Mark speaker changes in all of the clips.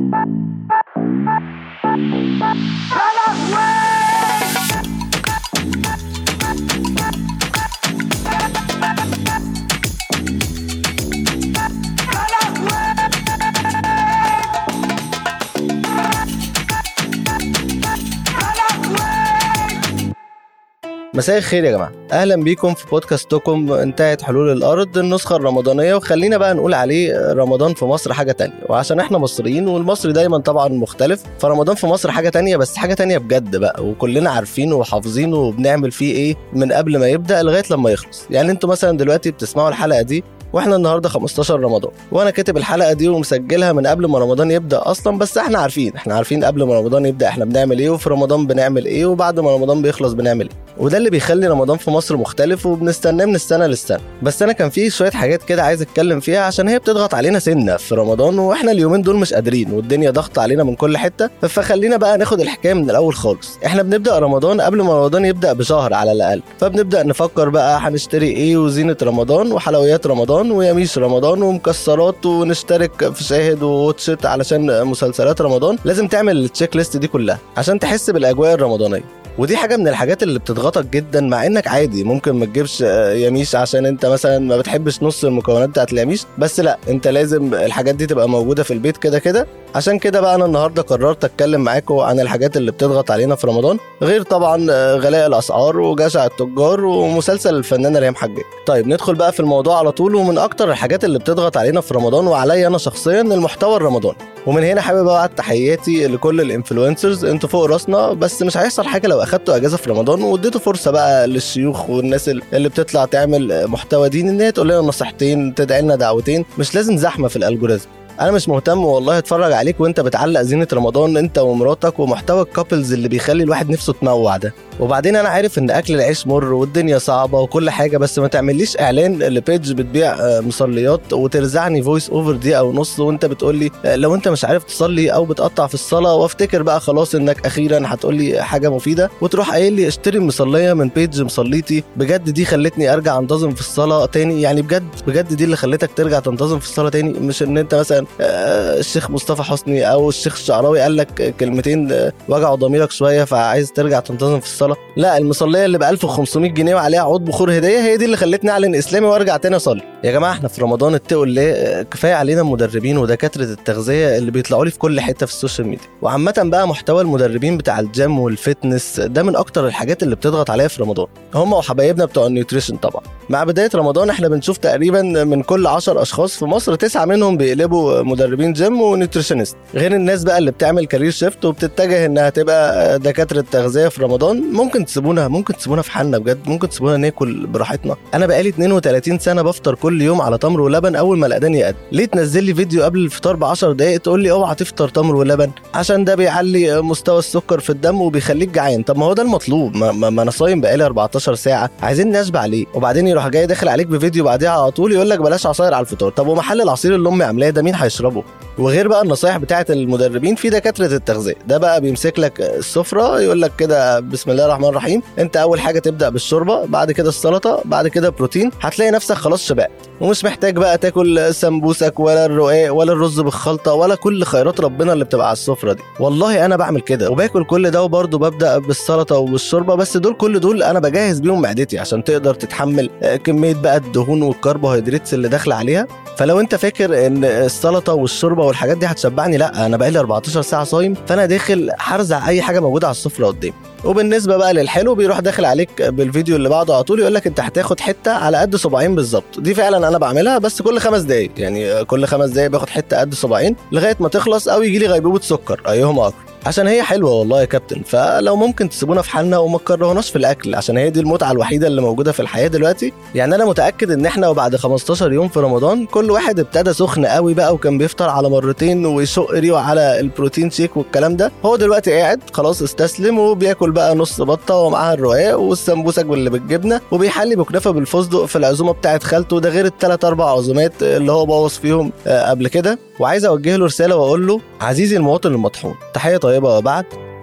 Speaker 1: مساء الخير يا جماعه اهلا بيكم في بودكاستكم انتهت حلول الارض النسخه الرمضانيه وخلينا بقى نقول عليه رمضان في مصر حاجه تانية وعشان احنا مصريين والمصري دايما طبعا مختلف فرمضان في مصر حاجه تانية بس حاجه تانية بجد بقى وكلنا عارفينه وحافظينه وبنعمل فيه ايه من قبل ما يبدا لغايه لما يخلص يعني انتوا مثلا دلوقتي بتسمعوا الحلقه دي واحنا النهارده 15 رمضان وانا كاتب الحلقه دي ومسجلها من قبل ما رمضان يبدا اصلا بس احنا عارفين احنا عارفين قبل ما رمضان يبدا احنا بنعمل ايه وفي رمضان بنعمل ايه وبعد ما رمضان بيخلص بنعمل ايه وده اللي بيخلي رمضان في مصر مختلف وبنستناه من السنه للسنه بس انا كان في شويه حاجات كده عايز اتكلم فيها عشان هي بتضغط علينا سنه في رمضان واحنا اليومين دول مش قادرين والدنيا ضغط علينا من كل حته فخلينا بقى ناخد الحكايه من الاول خالص احنا بنبدا رمضان قبل ما رمضان يبدا بشهر على الاقل فبنبدا نفكر بقى هنشتري ايه وزينه رمضان وحلويات رمضان ويميش رمضان ومكسرات ونشترك في شاهد وواتشت علشان مسلسلات رمضان لازم تعمل التشيك ليست دي كلها عشان تحس بالاجواء الرمضانيه ودي حاجه من الحاجات اللي بتضغطك جدا مع انك عادي ممكن ما تجيبش آه، يميش عشان انت مثلا ما بتحبش نص المكونات بتاعت اليميش بس لا انت لازم الحاجات دي تبقى موجوده في البيت كده كده عشان كده بقى انا النهارده قررت اتكلم معاكم عن الحاجات اللي بتضغط علينا في رمضان غير طبعا آه، غلاء الاسعار وجشع التجار ومسلسل الفنانه ريم حجاج طيب ندخل بقى في الموضوع على طول ومن اكتر الحاجات اللي بتضغط علينا في رمضان وعليا انا شخصيا المحتوى الرمضاني ومن هنا حابب ابعت تحياتي لكل الانفلونسرز انتوا فوق راسنا بس مش هيحصل حاجه لو اخدتوا اجازه في رمضان واديتوا فرصه بقى للشيوخ والناس اللي بتطلع تعمل محتوى ديني ان هي تقول لنا نصيحتين تدعي لنا دعوتين مش لازم زحمه في الالجوريزم انا مش مهتم والله اتفرج عليك وانت بتعلق زينه رمضان انت ومراتك ومحتوى الكابلز اللي بيخلي الواحد نفسه تموع ده وبعدين انا عارف ان اكل العيش مر والدنيا صعبه وكل حاجه بس ما تعمليش اعلان لبيج بتبيع آه، مصليات وترزعني فويس اوفر دقيقه ونص وانت بتقول لي آه، لو انت مش عارف تصلي او بتقطع في الصلاه وافتكر بقى خلاص انك اخيرا هتقول لي حاجه مفيده وتروح قايل لي اشتري مصليه من بيج مصليتي بجد دي خلتني ارجع انتظم في الصلاه تاني يعني بجد بجد دي اللي خلتك ترجع تنتظم في الصلاه تاني مش ان انت مثلا آه، الشيخ مصطفى حسني او الشيخ الشعراوي قال لك كلمتين آه، وجعوا ضميرك شويه فعايز ترجع تنتظم في الصلاه لا المصليه اللي ب 1500 جنيه وعليها عود بخور هديه هي دي اللي خلتني اعلن اسلامي وارجع تاني اصلي يا جماعه احنا في رمضان اتقوا الله آه، كفايه علينا المدربين ودكاتره التغذيه اللي بيطلعوا لي في كل حته في السوشيال ميديا وعامه بقى محتوى المدربين بتاع الجيم والفتنس ده من اكتر الحاجات اللي بتضغط عليا في رمضان هم وحبايبنا بتوع النيوتريشن طبعا مع بدايه رمضان احنا بنشوف تقريبا من كل 10 اشخاص في مصر تسعه منهم بيقلبوا مدربين جيم ونيوتريشنست غير الناس بقى اللي بتعمل كارير شيفت وبتتجه انها تبقى دكاتره تغذيه في رمضان ممكن تسيبونا ممكن تسيبونا في حالنا بجد ممكن تسيبونا ناكل براحتنا انا بقالي 32 سنه بفطر كل يوم على تمر ولبن اول ما الاذان يقد ليه تنزل لي فيديو قبل الفطار ب 10 دقائق تقول لي اوعى تفطر تمر ولبن عشان ده بيعلي مستوى السكر في الدم وبيخليك جعان طب ما هو ده المطلوب ما, ما, ما انا صايم بقالي 14 ساعه عايزين نشبع ليه وبعدين يروح جاي داخل عليك بفيديو بعديها على طول يقول لك بلاش عصاير على الفطار طب ومحل العصير اللي امي عاملاه ده مين هيشربه وغير بقى النصايح بتاعه المدربين في دكاتره التغذيه ده بقى بيمسك لك السفره يقول لك كده بسم الله الرحمن الرحيم انت اول حاجه تبدا بالشوربه بعد كده السلطه بعد كده بروتين هتلاقي نفسك خلاص شبعت ومش محتاج بقى تاكل سمبوسك ولا الرقاق ولا الرز بالخلطه ولا كل خيرات ربنا اللي بتبقى على السفره دي والله انا بعمل كده وباكل كل ده وبرضه ببدا بالسلطه وبالشوربه بس دول كل دول انا بجهز بيهم معدتي عشان تقدر تتحمل آه، كميه بقى الدهون والكربوهيدرات اللي داخله عليها فلو انت فاكر ان السلطه والشوربه والحاجات دي هتشبعني لا انا بقالي 14 ساعه صايم فانا داخل هرزع اي حاجه موجوده على السفره قدامي وبالنسبه بقى للحلو بيروح داخل عليك بالفيديو اللي بعده على طول يقول لك انت هتاخد حته على قد صباعين بالظبط دي فعلا انا بعملها بس كل خمس دقايق يعني كل خمس دقايق باخد حته قد صباعين لغايه ما تخلص او يجي لي غيبوبه سكر ايهما اقرب عشان هي حلوه والله يا كابتن فلو ممكن تسيبونا في حالنا وما تكرهوناش في الاكل عشان هي دي المتعه الوحيده اللي موجوده في الحياه دلوقتي يعني انا متاكد ان احنا وبعد 15 يوم في رمضان كل واحد ابتدى سخن قوي بقى وكان بيفطر على مرتين ويشق ريقه على البروتين شيك والكلام ده هو دلوقتي قاعد خلاص استسلم وبياكل بقى نص بطه ومعاها الرقاق والسمبوسك اللي بالجبنه وبيحلي بكنافه بالفستق في العزومه بتاعت خالته ده غير الثلاث اربع عزومات اللي هو بوظ فيهم آه، قبل كده وعايز اوجه له رساله واقول له عزيزي المواطن المطحون تحيه طيبه وبعد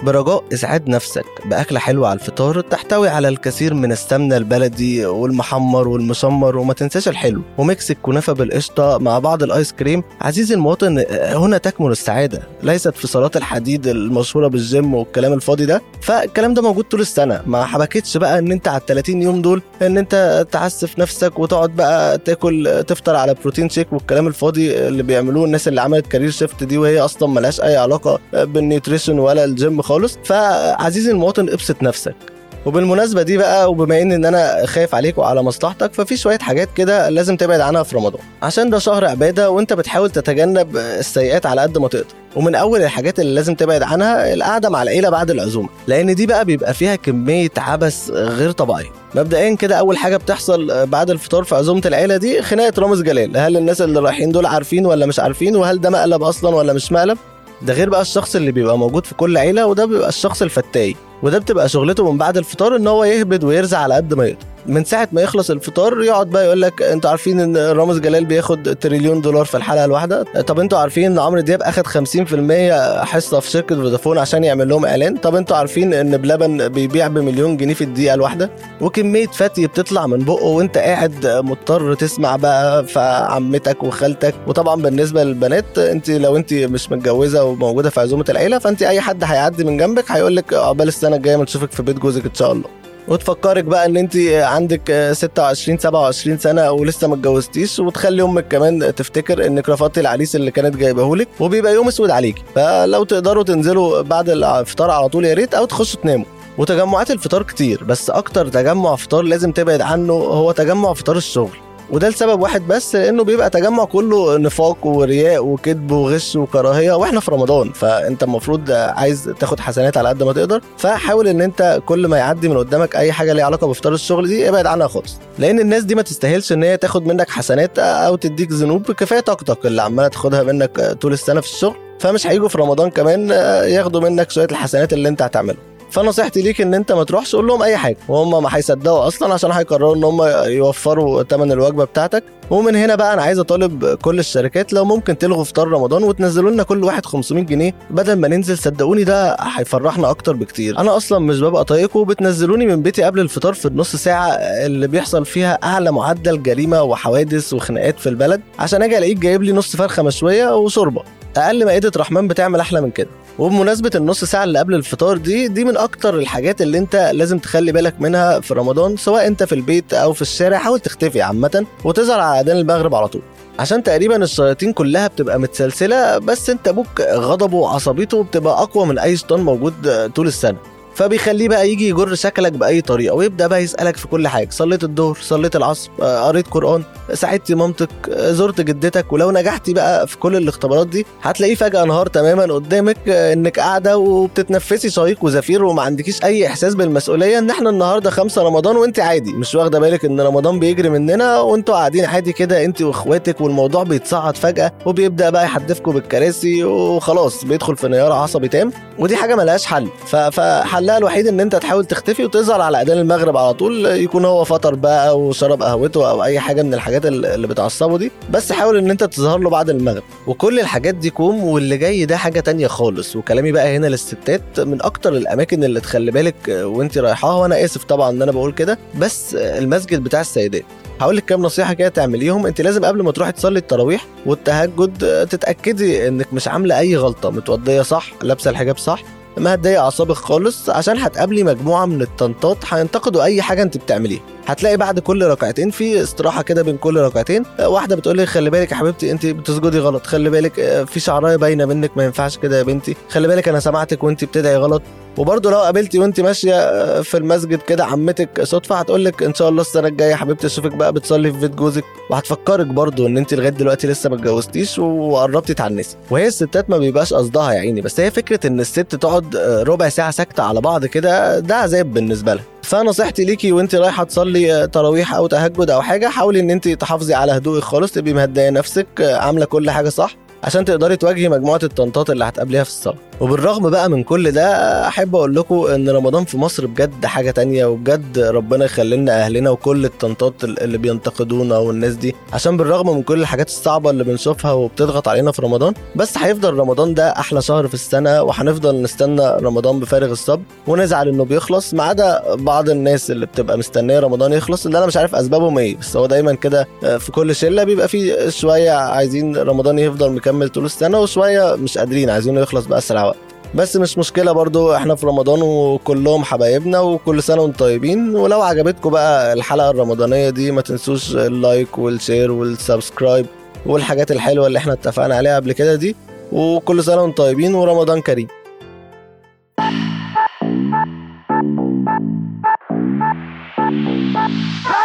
Speaker 1: برجاء اسعاد نفسك باكله حلوه على الفطار تحتوي على الكثير من السمنه البلدي والمحمر والمشمر وما تنساش الحلو وميكس الكنافه بالقشطه مع بعض الايس كريم عزيزي المواطن هنا تكمن السعاده ليست في صالات الحديد المشهوره بالجيم والكلام الفاضي ده فالكلام ده موجود طول السنه ما حبكتش بقى ان انت على ال 30 يوم دول ان انت تعسف نفسك وتقعد بقى تاكل تفطر على بروتين شيك والكلام الفاضي اللي بيعملوه الناس اللي عملت كارير شيفت دي وهي اصلا ملهاش اي علاقه بالنيوتريشن ولا الجيم خالص فعزيزي المواطن ابسط نفسك وبالمناسبة دي بقى وبما ان ان انا خايف عليك وعلى مصلحتك ففي شوية حاجات كده لازم تبعد عنها في رمضان عشان ده شهر عبادة وانت بتحاول تتجنب السيئات على قد ما تقدر ومن اول الحاجات اللي لازم تبعد عنها القعده مع العيله بعد العزومه لان دي بقى بيبقى فيها كميه عبث غير طبيعيه مبدئيا كده اول حاجه بتحصل بعد الفطار في عزومه العيله دي خناقه رامز جلال هل الناس اللي رايحين دول عارفين ولا مش عارفين وهل ده مقلب اصلا ولا مش مقلب ده غير بقى الشخص اللي بيبقى موجود في كل عيله وده بيبقى الشخص الفتاي وده بتبقى شغلته من بعد الفطار ان هو يهبد ويرزع على قد ما يقدر من ساعه ما يخلص الفطار يقعد بقى يقول لك انتوا عارفين ان رامز جلال بياخد تريليون دولار في الحلقه الواحده طب انتوا عارفين ان عمرو دياب اخد 50% حصه في شركه فودافون عشان يعمل لهم اعلان طب انتوا عارفين ان بلبن بيبيع بمليون جنيه في الدقيقه الواحده وكميه فتي بتطلع من بقه وانت قاعد مضطر تسمع بقى في عمتك وخالتك وطبعا بالنسبه للبنات انت لو انت مش متجوزه وموجوده في عزومه العيله فانت اي حد هيعدي من جنبك هيقول لك عقبال السنه الجايه ما نشوفك في بيت جوزك ان شاء الله وتفكرك بقى ان انت عندك 26 27 سنه ولسه ما اتجوزتيش وتخلي امك كمان تفتكر ان كرافات العريس اللي كانت جايبهولك وبيبقى يوم اسود عليكي فلو تقدروا تنزلوا بعد الفطار على طول يا ريت او تخشوا تناموا وتجمعات الفطار كتير بس اكتر تجمع فطار لازم تبعد عنه هو تجمع فطار الشغل وده لسبب واحد بس لانه بيبقى تجمع كله نفاق ورياء وكذب وغش وكراهيه واحنا في رمضان فانت المفروض عايز تاخد حسنات على قد ما تقدر فحاول ان انت كل ما يعدي من قدامك اي حاجه ليها علاقه بفطار الشغل دي ابعد عنها خالص لان الناس دي ما تستاهلش ان هي تاخد منك حسنات او تديك ذنوب كفايه طاقتك اللي عماله تاخدها منك طول السنه في الشغل فمش هيجوا في رمضان كمان ياخدوا منك شويه الحسنات اللي انت هتعملها فنصيحتي ليك ان انت ما تروحش قول لهم اي حاجه وهم ما هيصدقوا اصلا عشان هيقرروا ان هم يوفروا ثمن الوجبه بتاعتك ومن هنا بقى انا عايز اطالب كل الشركات لو ممكن تلغوا فطار رمضان وتنزلوا لنا كل واحد 500 جنيه بدل ما ننزل صدقوني ده هيفرحنا اكتر بكتير انا اصلا مش ببقى طايقكم وبتنزلوني من بيتي قبل الفطار في النص ساعه اللي بيحصل فيها اعلى معدل جريمه وحوادث وخناقات في البلد عشان اجي الاقيك جايب لي نص فرخه مشويه وشوربه اقل مائده رحمن بتعمل احلى من كده وبمناسبة النص ساعة اللي قبل الفطار دي دي من أكتر الحاجات اللي أنت لازم تخلي بالك منها في رمضان سواء أنت في البيت أو في الشارع حاول تختفي عامة وتظهر على أذان المغرب على طول عشان تقريبا الشياطين كلها بتبقى متسلسلة بس أنت أبوك غضبه وعصبيته بتبقى أقوى من أي شيطان موجود طول السنة فبيخليه بقى يجي يجر شكلك باي طريقه ويبدا بقى يسالك في كل حاجه صليت الظهر صليت العصر قريت قران ساعدتي مامتك زرت جدتك ولو نجحتي بقى في كل الاختبارات دي هتلاقيه فجاه انهار تماما قدامك انك قاعده وبتتنفسي شهيق وزفير وما عندكيش اي احساس بالمسؤوليه ان احنا النهارده خمسة رمضان وانت عادي مش واخده بالك ان رمضان بيجري مننا وانتوا قاعدين عادي كده انت واخواتك والموضوع بيتصعد فجاه وبيبدا بقى يحدفكم بالكراسي وخلاص بيدخل في انهيار عصبي تام ودي حاجه ملهاش حل فحل حلها الوحيد ان انت تحاول تختفي وتظهر على اذان المغرب على طول يكون هو فطر بقى او شرب قهوته او اي حاجه من الحاجات اللي بتعصبه دي بس حاول ان انت تظهر له بعد المغرب وكل الحاجات دي كوم واللي جاي ده حاجه تانية خالص وكلامي بقى هنا للستات من اكتر الاماكن اللي تخلي بالك وانت رايحاها وانا اسف طبعا ان انا بقول كده بس المسجد بتاع السيدات هقول لك كام نصيحه كده تعمليهم انت لازم قبل ما تروحي تصلي التراويح والتهجد تتاكدي انك مش عامله اي غلطه متوضيه صح لابسه الحجاب صح ما هتضايق اعصابك خالص عشان هتقابلي مجموعه من الطنطات هينتقدوا اي حاجه انت بتعمليها هتلاقي بعد كل ركعتين في استراحه كده بين كل ركعتين واحده بتقول لي خلي بالك يا حبيبتي انت بتسجدي غلط خلي بالك في شعرايه باينه منك ما ينفعش كده يا بنتي خلي بالك انا سمعتك وانت بتدعي غلط وبرضه لو قابلتي وانت ماشيه في المسجد كده عمتك صدفه هتقول لك ان شاء الله السنه الجايه يا حبيبتي اشوفك بقى بتصلي في بيت جوزك وهتفكرك برضه ان انت لغايه دلوقتي لسه ما اتجوزتيش وقربتي تعنسي وهي الستات ما بيبقاش قصدها يا عيني بس هي فكره ان الست تقعد ربع ساعه ساكته على بعض كده ده عذاب بالنسبه لها فنصيحتي ليكي وانت رايحه تصلي تراويح او تهجد او حاجه حاولي ان انت تحافظي على هدوءك خالص تبقي مهديه نفسك عامله كل حاجه صح عشان تقدري تواجهي مجموعه الطنطات اللي هتقابليها في الصلاه وبالرغم بقى من كل ده احب اقول لكم ان رمضان في مصر بجد حاجه تانية وبجد ربنا يخلي لنا اهلنا وكل الطنطات اللي بينتقدونا والناس دي عشان بالرغم من كل الحاجات الصعبه اللي بنشوفها وبتضغط علينا في رمضان بس هيفضل رمضان ده احلى شهر في السنه وهنفضل نستنى رمضان بفارغ الصبر ونزعل انه بيخلص ما عدا بعض الناس اللي بتبقى مستنيه رمضان يخلص اللي انا مش عارف اسبابهم ايه بس هو دايما كده في كل شله بيبقى في شويه عايزين رمضان يفضل مكمل طول السنه وشويه مش قادرين عايزينه يخلص باسرع وقت بس مش مشكلة برضو احنا في رمضان وكلهم حبايبنا وكل سنة وانتم طيبين ولو عجبتكم بقى الحلقة الرمضانية دي ما تنسوش اللايك والشير والسبسكرايب والحاجات الحلوة اللي احنا اتفقنا عليها قبل كده دي وكل سنة وانتم طيبين ورمضان كريم
Speaker 2: Ah!